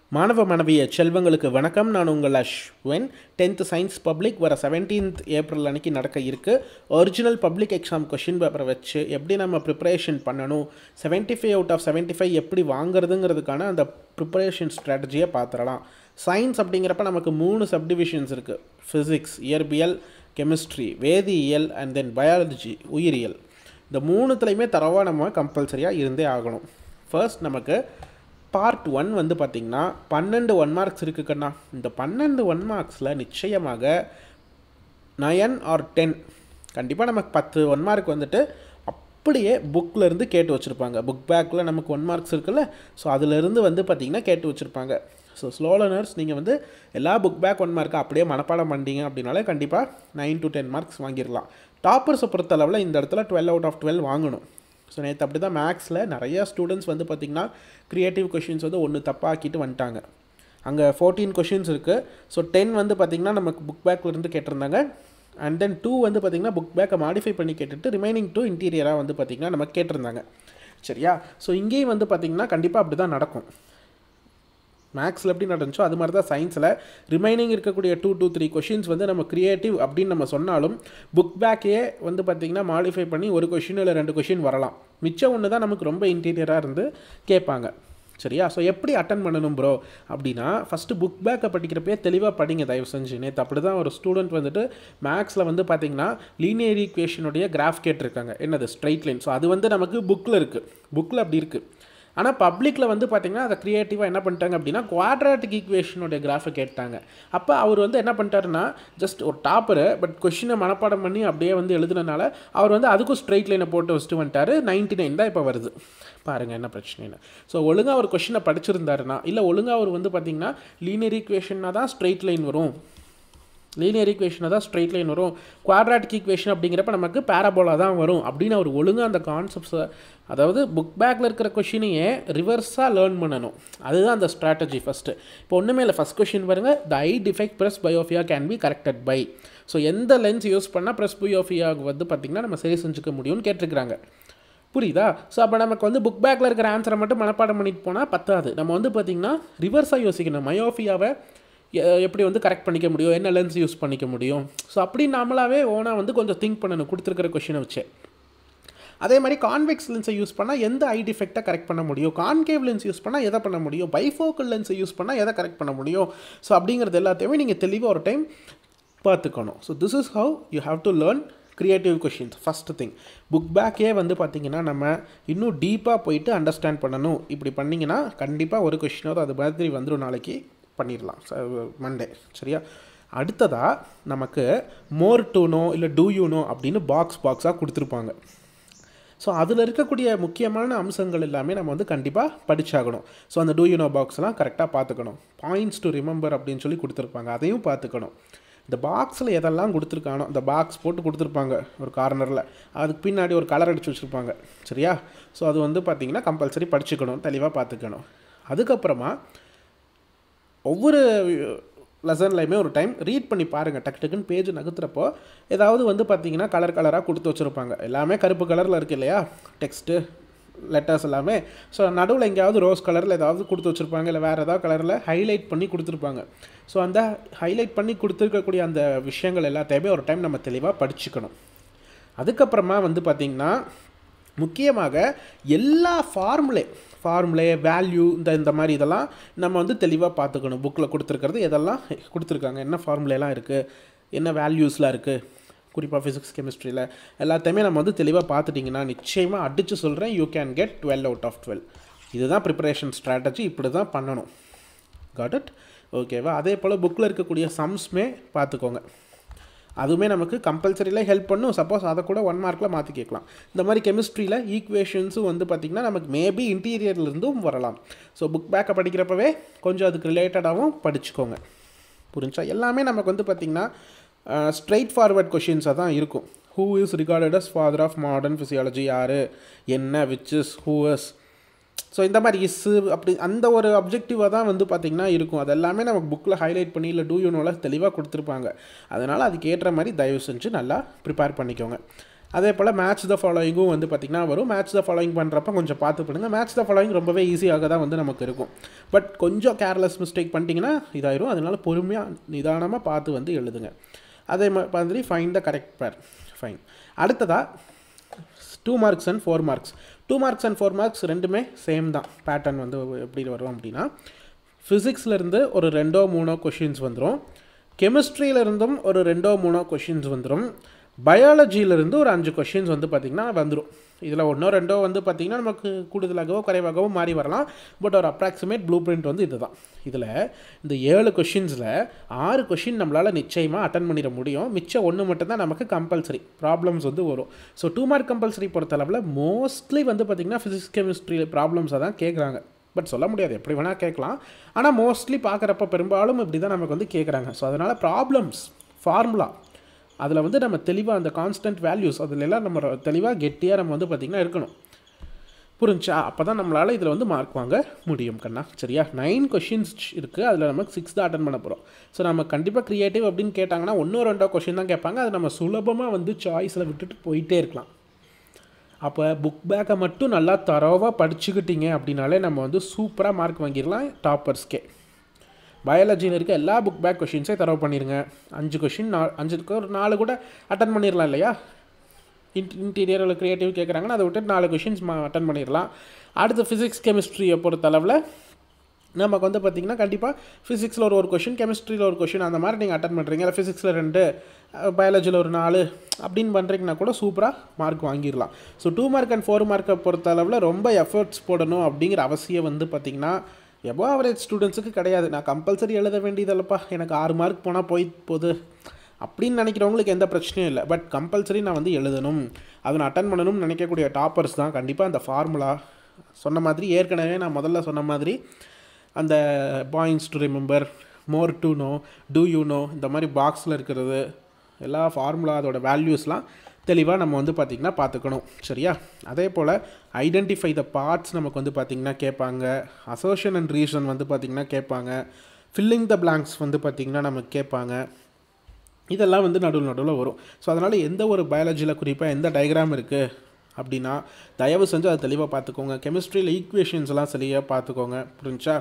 மாணவ மாணவிய செல்வங்களுக்கு வணக்கம் நான் உங்கள் அஸ்வின் டென்த்து சயின்ஸ் பப்ளிக் வர செவன்டீன்த் ஏப்ரல் அன்னைக்கு நடக்க இருக்கு ஒரிஜினல் பப்ளிக் எக்ஸாம் கொஷின் பேப்பரை வச்சு எப்படி நம்ம ப்ரிப்பரேஷன் பண்ணணும் 75 ஃபைவ் அவுட் ஆஃப் 75 ஃபைவ் எப்படி வாங்குறதுங்கிறதுக்கான அந்த ப்ரிப்பரேஷன் ஸ்ட்ராட்டஜியை பார்த்துடலாம் சயின்ஸ் அப்படிங்கிறப்ப நமக்கு மூணு சப்டிவிஷன்ஸ் இருக்குது ஃபிசிக்ஸ் இயற்பியல் கெமிஸ்ட்ரி வேதியியல் அண்ட் தென் பயாலஜி உயிரியல் இந்த மூணுத்துலையுமே தரவாக நம்ம கம்பல்சரியாக இருந்தே ஆகணும் ஃபர்ஸ்ட் நமக்கு பார்ட் ஒன் வந்து பார்த்திங்கன்னா பன்னெண்டு ஒன் மார்க்ஸ் இருக்கு கண்ணா இந்த பன்னெண்டு ஒன் மார்க்ஸில் நிச்சயமாக நயன் ஆர் டென் கண்டிப்பாக நமக்கு பத்து ஒன் மார்க் வந்துட்டு அப்படியே bookல இருந்து கேட்டு வச்சுருப்பாங்க புக் பேக்கில் நமக்கு ஒன் மார்க்ஸ் இருக்குல்ல ஸோ அதிலிருந்து வந்து பார்த்திங்கன்னா கேட்டு வச்சுருப்பாங்க ஸோ ஸ்லோ லேர்னர்ஸ் நீங்கள் வந்து எல்லா புக் பேக் ஒன் மார்க்கை அப்படியே மனப்பாடம் பண்ணிட்டீங்க அப்படின்னாலே கண்டிப்பாக நைன் டு டென் மார்க்ஸ் வாங்கிடலாம் டாப்பர்ஸை பொறுத்தளவில் இந்த இடத்துல டுவெல் அவுட் ஆஃப் டுவெல் வாங்கணும் ஸோ நேற்று அப்படி தான் மேக்ஸில் நிறையா ஸ்டூடெண்ட்ஸ் வந்து பார்த்திங்கன்னா க்ரியேட்டிவ் கொஷின்ஸ் வந்து ஒன்று தப்பாக்கிட்டு வந்துட்டாங்க அங்கே ஃபோர்டீன் கொஷின்ஸ் இருக்குது ஸோ டென் வந்து பார்த்திங்கன்னா நமக்கு புக் பேக்கில் இருந்து கேட்டிருந்தாங்க அண்ட் தென் டூ வந்து பார்த்திங்கன்னா புக் பேக்கை மாடிஃபை பண்ணி கேட்டுட்டு ரிமைனிங் டூ இன்டீரியராக வந்து பார்த்திங்கன்னா நம்ம கேட்டிருந்தாங்க சரியா ஸோ இங்கேயும் வந்து பார்த்திங்கன்னா கண்டிப்பாக அப்படி தான் நடக்கும் மேக்ஸில் எப்படி நடந்துச்சோ அது மாதிரி தான் சயின்ஸில் ரிமைனிங் இருக்கக்கூடிய டூ டூ த்ரீ கொஷின்ஸ் வந்து நம்ம க்ரியேட்டிவ் அப்படின்னு நம்ம சொன்னாலும் புக் பேக்கே வந்து பார்த்திங்கன்னா மாடிஃபை பண்ணி ஒரு கொஷின் இல்லை ரெண்டு கொஷின் வரலாம் மிச்சம் ஒன்று தான் நமக்கு ரொம்ப இன்டீரியராக இருந்து கேட்பாங்க சரியா ஸோ எப்படி அட்டன் பண்ணணும் ப்ரோ அப்படின்னா ஃபஸ்ட்டு புக் பேக்கை படிக்கிறப்பே தெளிவாக படிங்க தயவு செஞ்சு நேற்று அப்படி தான் ஒரு ஸ்டூடெண்ட் வந்துட்டு மேக்ஸில் வந்து பார்த்திங்கன்னா லீனியர் ஈக்குவேஷனுடைய கிராஃப் கேட்டிருக்காங்க என்னது ஸ்ட்ரைட் லைன் ஸோ அது வந்து நமக்கு புக்கில் இருக்குது புக்கில் அப்படி இருக்குது ஆனால் பப்ளிக்கில் வந்து பார்த்திங்கன்னா அதை க்ரியேட்டிவாக என்ன பண்ணிட்டாங்க அப்படின்னா குவாட்ராட்டிக் ஈக்குவேஷனுடைய கிராஃபை கேட்டாங்க அப்போ அவர் வந்து என்ன பண்ணிட்டாருன்னா ஜஸ்ட் ஒரு டாப்பரு பட் கொஷினை மனப்பாடம் பண்ணி அப்படியே வந்து எழுதுனனால அவர் வந்து அதுக்கும் ஸ்ட்ரைட் லைனை போட்டு வச்சுட்டு வந்துட்டாரு நைன்டி நைன் தான் இப்போ வருது பாருங்கள் என்ன பிரச்சனைன்னு ஸோ ஒழுங்காக ஒரு கொஷினை படிச்சிருந்தாருன்னா இல்லை ஒழுங்காக அவர் வந்து பார்த்திங்கன்னா லீனியர் ஈக்குவேஷன்னா தான் ஸ்ட்ரைட் லைன் வரும் லீனியர் ஈக்குவேஷனை தான் ஸ்ட்ரைட் லைன் வரும் குவாட்ராட்டிக் ஈக்குவேஷன் அப்படிங்கிறப்ப நமக்கு பேரபோலா தான் வரும் அப்படின்னு அவர் ஒழுங்காக அந்த கான்செப்ட்ஸை அதாவது புக் பேக்கில் இருக்கிற கொஷினையே ரிவர்ஸாக லேர்ன் பண்ணணும் அதுதான் அந்த ஸ்ட்ராட்டஜி ஃபஸ்ட்டு இப்போ ஒன்றுமே இல்லை ஃபஸ்ட் கொஷின் பாருங்கள் the eye defect presbyopia can be corrected by so எந்த லென்ஸ் யூஸ் பண்ணால் ப்ரெஸ் பயோஃபியாவுக்கு வந்து பார்த்திங்கன்னா நம்ம சரி செஞ்சுக்க முடியும்னு கேட்டிருக்கிறாங்க புரியுதா ஸோ அப்போ நமக்கு வந்து புக் பேக்கில் இருக்கிற ஆன்சரை மட்டும் மனப்பாடம் பண்ணிட்டு போனால் பத்தாது நம்ம வந்து பார்த்திங்கன்னா ரிவர்ஸாக யோசிக்கணும் மயோஃபியாவை எ- எப்படி வந்து கரெக்ட் பண்ணிக்க முடியும் என்ன லென்ஸ் யூஸ் பண்ணிக்க முடியும் ஸோ அப்படி நாமளாவே ஓனாக வந்து கொஞ்சம் திங்க் பண்ணணும் கொடுத்துருக்கிற கொஷினை வச்சு அதே மாதிரி கான்வெக்ஸ் லென்ஸை யூஸ் பண்ணால் எந்த ஐ டிஃபெக்டை கரெக்ட் பண்ண முடியும் கான்கேவ் லென்ஸ் யூஸ் பண்ணால் எதை பண்ண முடியும் பைஃபோக்கல் லென்ஸை யூஸ் பண்ணால் எதை கரெக்ட் பண்ண முடியும் ஸோ அப்படிங்கிறது எல்லாத்தையுமே நீங்கள் தெளிவாக ஒரு டைம் பார்த்துக்கணும் so this is how you have to learn creative questions first thing book பேக்கே வந்து பார்த்திங்கன்னா நம்ம இன்னும் டீப்பாக போயிட்டு அண்டர்ஸ்டாண்ட் பண்ணணும் இப்படி பண்ணிங்கன்னா கண்டிப்பாக ஒரு கொஷினாவது அது மாதிரி வந்துடும் நாளைக்கு பண்ணிடலாம் மண்டே சரியா அடுத்ததாக நமக்கு மோர் டு நோ இல்லை டூ யூ நோ அப்படின்னு பாக்ஸ் பாக்ஸாக கொடுத்துருப்பாங்க ஸோ அதில் இருக்கக்கூடிய முக்கியமான அம்சங்கள் எல்லாமே நம்ம வந்து கண்டிப்பாக படிச்சாகணும் ஸோ அந்த டூ யூனோ பாக்ஸ்லாம் கரெக்டாக பார்த்துக்கணும் பாயிண்ட்ஸ் டு ரிமெம்பர் அப்படின்னு சொல்லி கொடுத்துருப்பாங்க அதையும் பார்த்துக்கணும் இந்த பாக்ஸில் எதெல்லாம் கொடுத்துருக்கானோ அந்த பாக்ஸ் போட்டு கொடுத்துருப்பாங்க ஒரு கார்னரில் அதுக்கு பின்னாடி ஒரு கலர் அடிச்சு வச்சுருப்பாங்க சரியா ஸோ அது வந்து பார்த்திங்கன்னா கம்பல்சரி படிச்சுக்கணும் தெளிவாக பார்த்துக்கணும் அதுக்கப்புறமா ஒவ்வொரு லெசன்லையுமே ஒரு டைம் ரீட் பண்ணி பாருங்கள் டக்கு டக்குன்னு பேஜ் நகர்த்துறப்போ ஏதாவது வந்து பார்த்தீங்கன்னா கலர் கலராக கொடுத்து வச்சுருப்பாங்க எல்லாமே கருப்பு கலரில் இருக்கு இல்லையா டெக்ஸ்ட்டு லெட்டர்ஸ் எல்லாமே ஸோ நடுவில் எங்கேயாவது ரோஸ் கலரில் ஏதாவது கொடுத்து வச்சுருப்பாங்க இல்லை வேறு ஏதாவது கலரில் ஹைலைட் பண்ணி கொடுத்துருப்பாங்க ஸோ அந்த ஹைலைட் பண்ணி கொடுத்துருக்கக்கூடிய அந்த விஷயங்கள் எல்லாத்தையுமே ஒரு டைம் நம்ம தெளிவாக படிச்சுக்கணும் அதுக்கப்புறமா வந்து பார்த்திங்கன்னா முக்கியமாக எல்லா ஃபார்முலே ஃபார்முலே வேல்யூ இந்த இந்த மாதிரி இதெல்லாம் நம்ம வந்து தெளிவாக பார்த்துக்கணும் புக்கில் கொடுத்துருக்கிறது எதெல்லாம் கொடுத்துருக்காங்க என்ன ஃபார்முலேலாம் இருக்குது என்ன வேல்யூஸ்லாம் இருக்குது குறிப்பாக ஃபிசிக்ஸ் கெமிஸ்ட்ரியில் எல்லாத்தையுமே நம்ம வந்து தெளிவாக பார்த்துட்டிங்கன்னா நிச்சயமாக அடித்து சொல்கிறேன் you can get twelve out of twelve இதுதான் ப்ரிப்பரேஷன் ஸ்ட்ராட்டஜி இப்படி தான் பண்ணணும் காட் இட் ஓகேவா அதே போல் புக்கில் இருக்கக்கூடிய சம்ஸ்மே பார்த்துக்கோங்க அதுவுமே நமக்கு கம்பல்சரியில் ஹெல்ப் பண்ணும் சப்போஸ் அதை கூட ஒன் மார்க்கில் மாற்றி கேட்கலாம் இந்த மாதிரி கெமிஸ்ட்ரியில் ஈக்குவேஷன்ஸும் வந்து பார்த்திங்கன்னா நமக்கு மேபி இன்டீரியர்லேருந்தும் வரலாம் ஸோ புக் பேக்கை படிக்கிறப்பவே கொஞ்சம் அதுக்கு ரிலேட்டடாகவும் படிச்சுக்கோங்க புரிஞ்சா எல்லாமே நமக்கு வந்து பார்த்திங்கன்னா ஸ்ட்ரைட் ஃபார்வர்ட் கொஷின்ஸாக தான் இருக்கும் who is recorded as father of modern physiology யார் என்ன which is who is so இந்த மாதிரி இஸ்ஸு அப்படி அந்த ஒரு அப்ஜெக்டிவாக தான் வந்து பார்த்திங்கன்னா இருக்கும் அது எல்லாமே நமக்கு புக்கில் ஹைலைட் பண்ணி இல்லை டூ யூனோவில் தெளிவாக கொடுத்துருப்பாங்க அதனால் அதுக்கு ஏற்ற மாதிரி தயவு செஞ்சு நல்லா ப்ரிப்பேர் பண்ணிக்கோங்க அதே போல் மேட்ச் த ஃபாலோயிங்கும் வந்து பார்த்திங்கன்னா வரும் மேட்ச் த ஃபாலோயிங் பண்ணுறப்ப கொஞ்சம் பார்த்து பண்ணுங்கள் மேட்ச் த ஃபாலோயிங் ரொம்பவே ஈஸியாக தான் வந்து நமக்கு இருக்கும் பட் கொஞ்சம் கேர்லெஸ் மிஸ்டேக் பண்ணிட்டீங்கன்னா இதாயிரும் அதனால பொறுமையாக நிதானமாக பார்த்து வந்து எழுதுங்க அதே மா- மாதிரி fine the correct pair fine அடுத்ததாக two marks and four marks two marks and four marks ரெண்டுமே சேம் தான் பேட்டர்ன் வந்து எப்படி வரும் அப்படின்னா ஃபிசிக்ஸ்லேருந்து ஒரு ரெண்டோ மூணோ கொஷின்ஸ் வந்துடும் கெமிஸ்ட்ரியிலேருந்தும் ஒரு ரெண்டோ மூணோ கொஷின்ஸ் வந்துடும் பயாலஜியிலேருந்து ஒரு அஞ்சு கொஷின்ஸ் வந்து பார்த்திங்கன்னா வந்துடும் இதில் ஒன்றோ ரெண்டோ வந்து பார்த்திங்கன்னா நமக்கு கூடுதலாகவோ குறைவாகவோ மாறி வரலாம் பட் ஒரு அப்ராக்சிமேட் ப்ளூ பிரிண்ட் வந்து இதுதான் இதில் இந்த ஏழு கொஷின்ஸில் ஆறு கொஷின் நம்மளால் நிச்சயமாக அட்டன் பண்ணிட முடியும் மிச்சம் ஒன்று மட்டும்தான் நமக்கு கம்பல்சரி ப்ராப்ளம்ஸ் வந்து வரும் ஸோ டூ மார்க் கம்பல்சரி பொறுத்தளவில் மோஸ்ட்லி வந்து பார்த்திங்கன்னா ஃபிசிக்ஸ் கெமிஸ்ட்ரி ப்ராப்ளம்ஸை தான் கேட்குறாங்க பட் சொல்ல முடியாது எப்படி வேணால் கேட்கலாம் ஆனால் மோஸ்ட்லி பார்க்குறப்ப பெரும்பாலும் இப்படி தான் நமக்கு வந்து கேட்குறாங்க ஸோ அதனால் ப்ராப்ளம்ஸ் ஃபார்முலா அதில் வந்து நம்ம தெளிவாக அந்த கான்ஸ்டன்ட் வேல்யூஸ் அதில் எல்லாம் நம்ம தெளிவாக கெட்டியாக நம்ம வந்து பார்த்திங்கன்னா இருக்கணும் புரிஞ்சா அப்போ தான் நம்மளால் இதில் வந்து மார்க் வாங்க முடியும் கண்ணா சரியா நைன் கொஷின்ஸ் இருக்குது அதில் நம்ம சிக்ஸ் தான் அட்டன் பண்ண போகிறோம் ஸோ நம்ம கண்டிப்பாக க்ரியேட்டிவ் அப்படின்னு கேட்டாங்கன்னா ஒன்றோ ரெண்டோ கொஷின் தான் கேட்பாங்க அதை நம்ம சுலபமாக வந்து சாய்ஸில் விட்டுட்டு போயிட்டே இருக்கலாம் அப்போ புக் பேக்கை மட்டும் நல்லா தரோவாக படிச்சுக்கிட்டீங்க அப்படின்னாலே நம்ம வந்து சூப்பராக மார்க் வாங்கிடலாம் டாப்பர்ஸ்க்கே பயாலஜியில் இருக்க எல்லா புக் பேக் கொஷின்ஸே தரவு பண்ணிடுங்க அஞ்சு கொஷின் நா அஞ்சுக்கு ஒரு நாலு கூட அட்டன் பண்ணிடலாம் இல்லையா இன்ட் இன்டீரியர் இல்லை க்ரியேட்டிவ் கேட்குறாங்கன்னா அதை விட்டு நாலு கொஷின்ஸ் அட்டன் பண்ணிடலாம் அடுத்து ஃபிசிக்ஸ் கெமிஸ்ட்ரியை பொறுத்தளவில் நமக்கு வந்து பார்த்திங்கன்னா கண்டிப்பாக ஃபிசிக்ஸில் ஒரு ஒரு கொஷின் கெமிஸ்ட்ரியில் ஒரு கொஷின் அந்த மாதிரி நீங்கள் அட்டன் பண்ணுறீங்க இல்லை ஃபிசிக்ஸில் ரெண்டு பயாலஜியில் ஒரு நாலு அப்படின்னு பண்ணுறீங்கன்னா கூட சூப்பராக மார்க் வாங்கிடலாம் so two mark and four மார்க்கை பொறுத்தளவில் ரொம்ப எஃபர்ட்ஸ் போடணும் அப்படிங்கிற அவசியம் வந்து பார்த்திங்கன்னா எபோ ஆவரேஜ் ஸ்டூடெண்ட்ஸுக்கு கிடையாது நான் கம்பல்சரி எழுத வேண்டியதில்லப்பா எனக்கு ஆறு மார்க் போனால் போய் போகுது அப்படின்னு நினைக்கிறவங்களுக்கு எந்த பிரச்சனையும் இல்லை பட் கம்பல்சரி நான் வந்து எழுதணும் அதை நான் அட்டன் பண்ணணும்னு நினைக்கக்கூடிய டாப்பர்ஸ் தான் கண்டிப்பாக அந்த ஃபார்முலா சொன்ன மாதிரி ஏற்கனவே நான் முதல்ல சொன்ன மாதிரி அந்த points to remember more to know do you know இந்த மாதிரி பாக்ஸில் இருக்கிறது எல்லா ஃபார்முலா அதோட வேல்யூஸ்லாம் தெளிவாக நம்ம வந்து பார்த்திங்கன்னா பார்த்துக்கணும் சரியா அதே போல் ஐடென்டிஃபை த பார்ட்ஸ் நமக்கு வந்து பார்த்திங்கன்னா கேட்பாங்க அசோஷன் அண்ட் ரீசன் வந்து பார்த்திங்கன்னா கேட்பாங்க ஃபில்லிங் த blanks வந்து பார்த்திங்கன்னா நமக்கு கேட்பாங்க இதெல்லாம் வந்து நடுவில் நடுவில் வரும் ஸோ அதனால் எந்த ஒரு பயாலஜியில் குறிப்பாக எந்த டயக்ராம் இருக்குது அப்படின்னா தயவு செஞ்சு அதை தெளிவாக பார்த்துக்கோங்க கெமிஸ்ட்ரியில் ஈக்குவேஷன்ஸ்லாம் சரியாக பார்த்துக்கோங்க புரிஞ்சா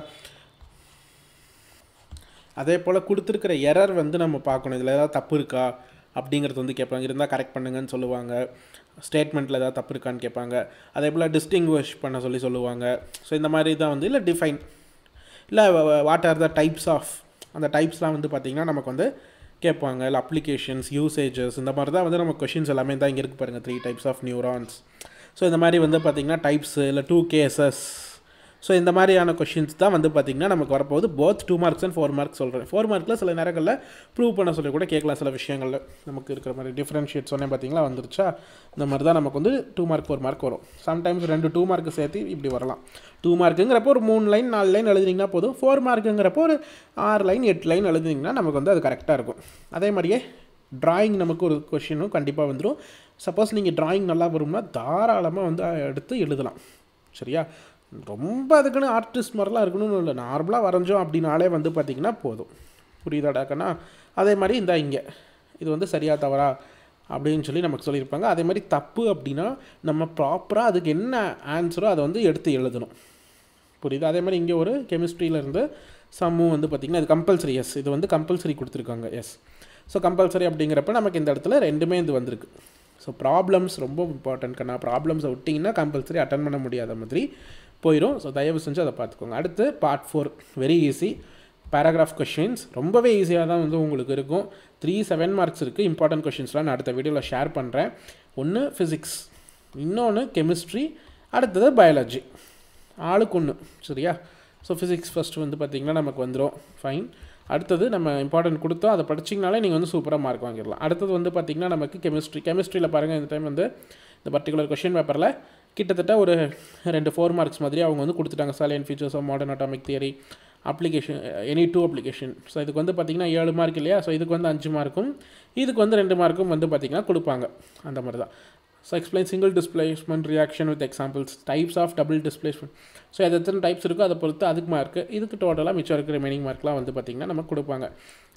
அதே போல் கொடுத்துருக்கிற எரர் வந்து நம்ம பார்க்கணும் இதில் ஏதாவது தப்பு இருக்கா அப்படிங்கிறது வந்து கேட்பாங்க இருந்தால் கரெக்ட் பண்ணுங்கன்னு சொல்லுவாங்க ஸ்டேட்மெண்ட்டில் ஏதாவது தப்பு இருக்கான்னு கேட்பாங்க அதே போல் டிஸ்டிங்விஷ் பண்ண சொல்லி சொல்லுவாங்க ஸோ இந்த மாதிரி தான் வந்து இல்லை டிஃபைன் இல்லை what are the types of அந்த டைப்ஸ்லாம் வந்து பார்த்திங்கன்னா நமக்கு வந்து கேட்பாங்க இல்லை அப்ளிகேஷன்ஸ் யூசேஜஸ் இந்த மாதிரி தான் வந்து நம்ம கொஷின்ஸ் எல்லாமே தான் இங்கே இருக்குது பாருங்கள் three types of neurons so இந்த மாதிரி வந்து பார்த்திங்கன்னா டைப்ஸு இல்லை டூ கேசஸ் ஸோ இந்த மாதிரியான கொஷின்ஸ் தான் வந்து பார்த்திங்கன்னா நமக்கு வரப்போகுது both two marks and four marks சொல்கிறேன் ஃபோர் மார்க்கில் சில நேரங்களில் ப்ரூவ் பண்ண சொல்லி கூட கேட்கலாம் சில விஷயங்களில் நமக்கு இருக்கிற மாதிரி டிஃப்ரென்ஷியேட் சொன்னேன் பார்த்தீங்களா வந்துருச்சா இந்த மாதிரி தான் நமக்கு வந்து டூ மார்க் ஃபோர் மார்க் வரும் சம்டைம்ஸ் ரெண்டு டூ மார்க் சேர்த்து இப்படி வரலாம் டூ மார்க்குங்கிறப்போ ஒரு மூணு லைன் நாலு லைன் எழுதுனீங்கன்னா போதும் ஃபோர் மார்க்குங்கிறப்போ ஒரு ஆறு லைன் எட்டு லைன் எழுதுனீங்கன்னா நமக்கு வந்து அது கரெக்டாக இருக்கும் அதே மாதிரியே டிராயிங் நமக்கு ஒரு கொஷினும் கண்டிப்பாக வந்துடும் சப்போஸ் நீங்கள் டிராயிங் நல்லா வரும்னா தாராளமாக வந்து எடுத்து எழுதலாம் சரியா ரொம்ப அதுக்குன்னு ஆர்டிஸ்ட் மாதிரிலாம் இருக்கணும்னு இல்லை நார்மலாக வரைஞ்சோம் அப்படின்னாலே வந்து பார்த்திங்கன்னா போதும் புரியுதாடாக்கண்ணா அதே மாதிரி இந்த இங்கே இது வந்து சரியா தவறா அப்படின்னு சொல்லி நமக்கு சொல்லியிருப்பாங்க அதே மாதிரி தப்பு அப்படின்னா நம்ம ப்ராப்பராக அதுக்கு என்ன ஆன்சரோ அதை வந்து எடுத்து எழுதணும் புரியுது அதே மாதிரி இங்கே ஒரு கெமிஸ்ட்ரியிலேருந்து சம்மும் வந்து பார்த்திங்கன்னா இது கம்பல்சரி எஸ் இது வந்து கம்பல்சரி கொடுத்துருக்காங்க எஸ் ஸோ கம்பல்சரி அப்படிங்கிறப்ப நமக்கு இந்த இடத்துல ரெண்டுமே இது வந்திருக்கு ஸோ ப்ராப்ளம்ஸ் ரொம்ப இம்பார்ட்டன்ட் கண்ணா ப்ராப்ளம்ஸை விட்டிங்கன்னா கம்பல்சரி அட்டன் பண்ண முடியாத மாதிரி போயிடும் ஸோ தயவு செஞ்சு அதை பார்த்துக்கோங்க அடுத்து part four very easy paragraph questions ரொம்பவே ஈஸியாக தான் வந்து உங்களுக்கு இருக்கும் த்ரீ செவன் மார்க்ஸ் இருக்குது இம்பார்ட்டன்ட் கொஷின்ஸ்லாம் நான் அடுத்த வீடியோவில் ஷேர் பண்ணுறேன் ஒன்று ஃபிசிக்ஸ் இன்னொன்று கெமிஸ்ட்ரி அடுத்தது பயாலஜி ஆளுக்கு ஒன்று சரியா ஸோ ஃபிசிக்ஸ் ஃபஸ்ட்டு வந்து பார்த்திங்கன்னா நமக்கு வந்துடும் ஃபைன் அடுத்தது நம்ம இம்பார்ட்டன்ட் கொடுத்தோம் அதை படிச்சிங்கனாலே நீங்கள் வந்து சூப்பராக மார்க் வாங்கிடலாம் அடுத்தது வந்து பார்த்திங்கன்னா நமக்கு கெமிஸ்ட்ரி கெமிஸ்ட்ரியில் பாருங்கள் இந்த டைம் வந்து இந்த பர்டிகுலர் கொஷின் பேப்பரில் கிட்டத்தட்ட ஒரு ரெண்டு ஃபோர் மார்க்ஸ் மாதிரி அவங்க வந்து கொடுத்துட்டாங்க salient features of modern atomic theory application any two application so இதுக்கு வந்து பார்த்திங்கன்னா ஏழு மார்க் இல்லையா ஸோ இதுக்கு வந்து அஞ்சு மார்க்கும் இதுக்கு வந்து ரெண்டு மார்க்கும் வந்து பார்த்திங்கன்னா கொடுப்பாங்க அந்த மாதிரி தான் so explain single displacement reaction with examples types of double displacement so அது எத்தனை டைப்ஸ் இருக்கோ அதை பொறுத்து அதுக்கு மார்க்கு இதுக்கு டோட்டலாக மிச்சம் இருக்கிற ரிமைனிங் மார்க்லாம் வந்து பார்த்திங்கன்னா நமக்கு கொடுப்பாங்க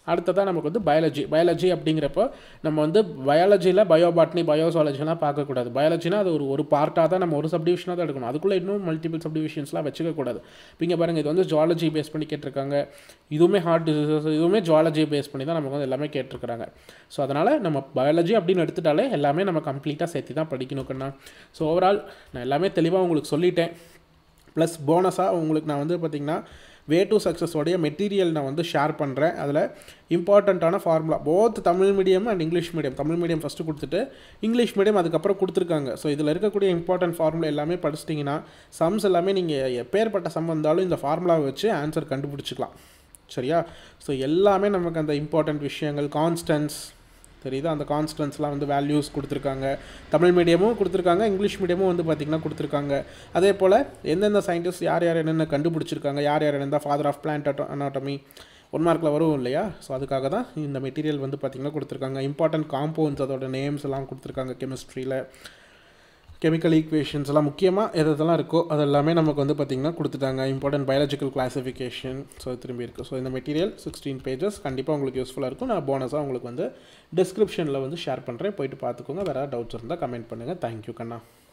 அடுத்ததாக நமக்கு வந்து பயாலஜி பயாலஜி அப்படிங்கிறப்போ நம்ம வந்து பயாலஜியில் பயோபாட்னி பயோசாலஜிலாம் பார்க்கக்கூடாது பயாலஜினா அது ஒரு ஒரு பார்ட்டாக தான் நம்ம ஒரு சப்டிவிஷனாக தான் எடுக்கணும் அதுக்குள்ளே இன்னும் மல்டிபிள் சப்டிவிஷன்ஸ்லாம் வச்சுக்கக்கூடாது இப்போ இங்கே பாருங்கள் இது வந்து ஜுவாலஜி பேஸ் பண்ணி கேட்டிருக்காங்க இதுவுமே ஹார்ட் டிசீசஸ் இதுவுமே ஜுவாலஜி பேஸ் பண்ணி தான் நமக்கு வந்து எல்லாமே கேட்டிருக்கிறாங்க ஸோ அதனால் நம்ம பயாலஜி அப்படின்னு எடுத்துட்டாலே எல்லாமே நம்ம கம்ப்ளீட்டாக சேர்த்து தான் படிக்கணும் கண்ணா ஸோ ஓவரால் நான் எல்லாமே தெளிவாக உங்களுக்கு சொல்லிட்டேன் ப்ளஸ் போனஸாக உங்களுக்கு நான் வந்து பார்த்திங்கன்னா வே டு சக்ஸஸோடைய மெட்டீரியல் நான் வந்து ஷேர் பண்ணுறேன் அதில் இம்பார்ட்டண்ட்டான formula both Tamil medium and English medium Tamil medium first கொடுத்துட்டு இங்கிலீஷ் மீடியம் அதுக்கப்புறம் கொடுத்துருக்காங்க ஸோ இதில் இருக்கக்கூடிய இம்பார்ட்டன்ட் ஃபார்முலா எல்லாமே படிச்சிட்டிங்கன்னா சம்ஸ் எல்லாமே நீங்கள் எப்பேற்பட்ட சம் வந்தாலும் இந்த ஃபார்முலாவை வச்சு ஆன்சர் கண்டுபிடிச்சிக்கலாம் சரியா ஸோ எல்லாமே நமக்கு அந்த இம்பார்ட்டண்ட் விஷயங்கள் கான்ஸ்டன்ஸ் தெரியுது அந்த கான்ஸ்டன்ஸ்லாம் வந்து வேல்யூஸ் கொடுத்துருக்காங்க தமிழ் மீடியமும் கொடுத்துருக்காங்க இங்கிலீஷ் மீடியமும் வந்து பார்த்திங்கன்னா கொடுத்துருக்காங்க அதே போல் எந்தெந்த சயின்டிஸ்ட் யார் யார் என்னென்ன கண்டுபிடிச்சிருக்காங்க யார் யார் என்ன father of plant anatomy one மார்க்கில் வரும் இல்லையா ஸோ அதுக்காக தான் இந்த மெட்டீரியல் வந்து பார்த்திங்கன்னா கொடுத்துருக்காங்க இம்பார்ட்டன்ட் காம்பவுண்ட்ஸ் அதோட நேம்ஸ் எல்லாம் கொடுத்துருக்காங்க கெமிஸ்ட்ரியில் கெமிக்கல் ஈக்குவேஷன்ஸ் எல்லாம் முக்கியமாக எது எதெல்லாம் இருக்கோ அது எல்லாமே நமக்கு வந்து பார்த்திங்கன்னா கொடுத்துட்டாங்க இம்பார்ட்டன்ட் பயாலஜிக்கல் கிளாஸிஃபிகேஷன் ஸோ திரும்பி இருக்குது ஸோ இந்த மெட்டீரியல் சிக்ஸ்டீன் பேஜஸ் கண்டிப்பாக உங்களுக்கு யூஸ்ஃபுல்லாக இருக்கும் நான் போனஸாக உங்களுக்கு வந்து டிஸ்கிரிப்ஷனில் வந்து ஷேர் பண்ணுறேன் போயிட்டு பார்த்துக்கோங்க வேறு டவுட்ஸ் இருந்தால் கமெண்ட் பண்ணுங்கள் தேங்க்யூ கண்ணா